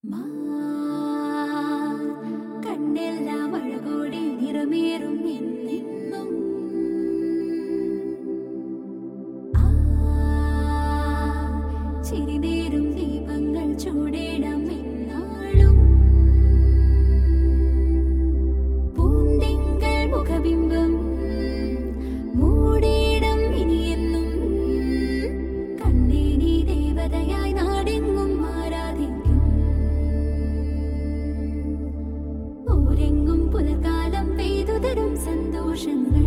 കണ്ണെല്ലാം അഴകോടെ നിറമേറും എന്നെന്നും ആ, ചിരിനേരും ദീപങ്ങൾ ചൂടേണം എന്നാളും പൂന്തിങ്കൾ മുഖബിംബം മൂടിയിടം ഇനിയെന്നും കണ്ണേനി ദേവതയായി നാടെങ്ങും ആരാധിക്കും ഊരെങ്ങും പുലർകാലം പെയ്തു തരും സന്തോഷങ്ങൾ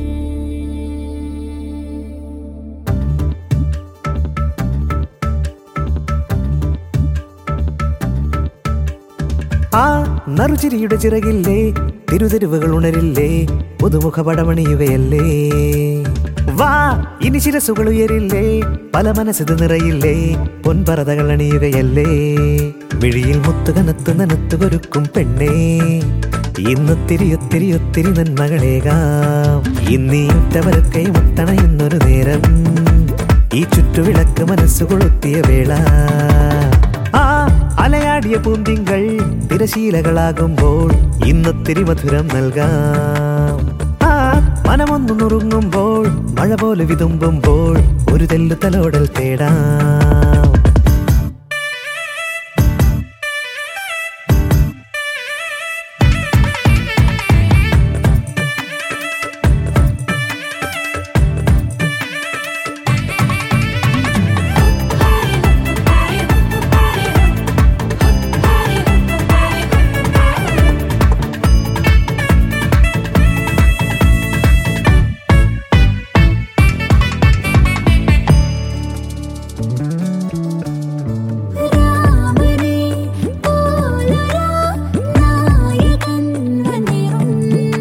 ആ നറുചിരിയുടെ ചിറകില്ലേ തിരുതെരുവുകൾ ഉണരില്ലേ പുതുമുഖ പടമണിയുകയല്ലേ വാ ഇനി ശിരസുകൾ ഉയരില്ലേ പല മനസ്സിത് നിറയില്ലേ പൊൻപറതകൾ അണിയുകയല്ലേ മിഴിയിൽ മുത്തുകനത്ത് നനത്ത് കൊരുക്കും പെണ്ണേ ഇന്നൊത്തിരി ഒത്തിരി ഒത്തിരി നന്മകളേകാം ഇന്നീ ഉറ്റവരൊക്കെ മുത്തണയുന്നൊരു നേരം ഈ ചുറ്റുവിളക്ക് മനസ്സു കൊളുത്തിയ വേള ആ അലയാടിയ പൂന്തിങ്കൾ തിരശീലകളാകുമ്പോൾ ഇന്നൊത്തിരി മധുരം നൽകാം ആ മനമൊന്നു നുറുങ്ങുമ്പോൾ മഴ പോലെ വിതുമ്പുമ്പോൾ ഒരു തെല്ലു തലോടൽ തേടാം രാമനേ പോലൊരാ നായകൻ വന്നിറും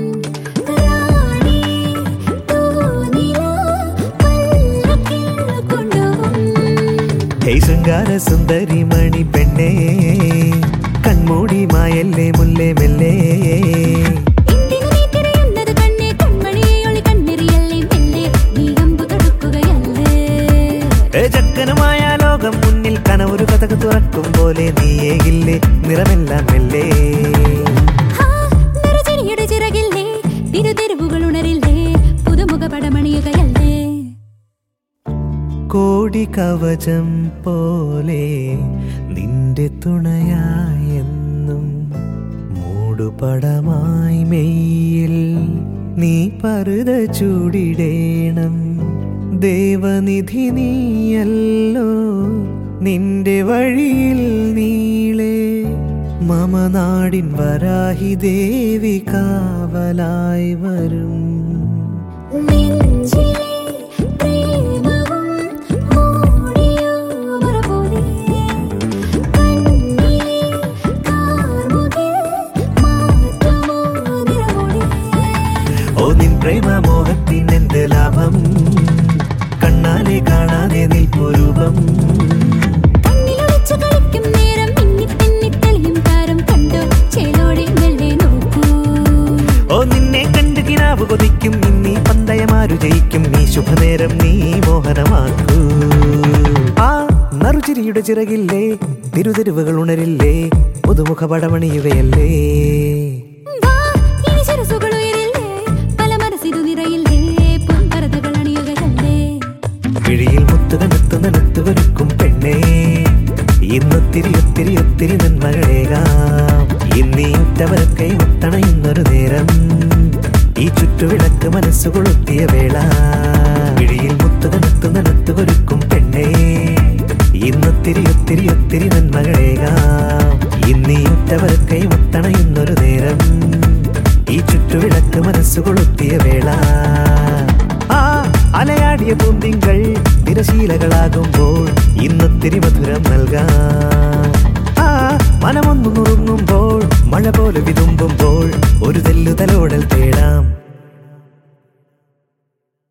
റാണി തൂനില പല്ലക്കിൽ കൊണ്ടുപോകും ഹേയ് ശൃംഗാര സുന്ദരി മണി പെണ്ണേ കൺമൂടി മായല്ലേ മുല്ലേ മെല്ലേ എന്തിനു നീ തിരയുന്നത് കണ്ണേ കൺമണിയെ ഒളി കണ്ണെറിയല്ലേ മെല്ലെ നീ അമ്പു തൊടുക്കുകയല്ലേ ഏ ചക്കനുമായ ലോകം മുന്നിൽ കനവൊരു കഥക തുറക്കും പോലെ നീയേകില്ലേ നിറമെല്ലാം മെല്ലേ ഹാ നിറചെടിയുടെ ചിറകില്ലേ തിരുതെരുവുകൾ ഉണരില്ലേ പുതുമുഖ പടമണിയുകയല്ലേ കോടി കവചം പോലെ നിന്റെ തുണയായെന്നും മൂടുപടമായി മെയ്യിൽ നീ പറുത ചൂടിടേണം ദേവനിധി നീയല്ലോ നിന്റെ വഴിയിൽ നീളെ മമനാടിൻ വരാഹി ദേവി കാവലായി വരും നെഞ്ചിലെ പ്രേമവും മൂടിയോ മറപോലെ കണ്ണിലെ കാർമുകിൽ മാറ്റുമോ നിറമൊഴി ഓ നിൻ പ്രേമമോഹത്തിൻ എന്ത് ലാഭം കണ്ണാലെ കാണാതെ നിൽപ്പൊരൂപം കണ്ണിലൊളിച്ചു കളിക്കും നേരം മിന്നി തെന്നി തെളിയും താരം കണ്ടോ ചേലോടെ മെല്ലെ നോക്കൂ ഓ നിന്നെ കണ്ട് കിനാവ് കൊതിക്കും ഇന്നീ പന്തയമാരു ജയിക്കും നീ ശുഭനേരം നീ മോഹനമാക്കൂ ആ നറുചിരിയുടെ ചിറകില്ലേ തിരുതെരുവുകൾ ഉണരില്ലേ പുതുമുഖ പടമണിയുകയല്ലേ വാ ഇനി ശിരസുകൾ ഉയരില്ലേ പല മനസ്സിതു നിറയില്ലേ പൊൻപരതകൾ അണിയുകയല്ലേ വിഴിയിൽ മുത്തുകനത്ത് നനത്ത് ഒരുക്കും പെണ്ണേ ഇന്നൊത്തിരി ഒത്തിരി ഒത്തിരി നന്മകളേകാം ഇന്നീ ഉറ്റവരൊക്കെ മുത്തണയുന്നൊരു നേരം ഈ ചുറ്റുവിളക്ക് മനസ്സു കൊളുത്തിയ വേള വിഴിയിൽ മുത്തുകനത്ത് നനത്ത് ഒരുക്കും പെണ്ണേ ഇന്നൊത്തിരി ഒത്തിരി ഒത്തിരി നന്മകളേകാം ഇന്നീ ഉറ്റവരൊക്കെ മുത്തണയുന്നൊരു നേരം ഈ ചുറ്റുവിളക്ക് മനസ്സു കൊളുത്തിയ വേള ആ അലയാടിയ പൂന്തിങ്കൾ തിരശീലകളാകുമ്പോൾ ഇന്നൊത്തിരി മധുരം നൽകാം ആ മനമൊന്നു നുറുങ്ങുമ്പോൾ മഴ പോലെ വിതുമ്പുമ്പോൾ ഒരു തെല്ലു തലോടൽ തേടാം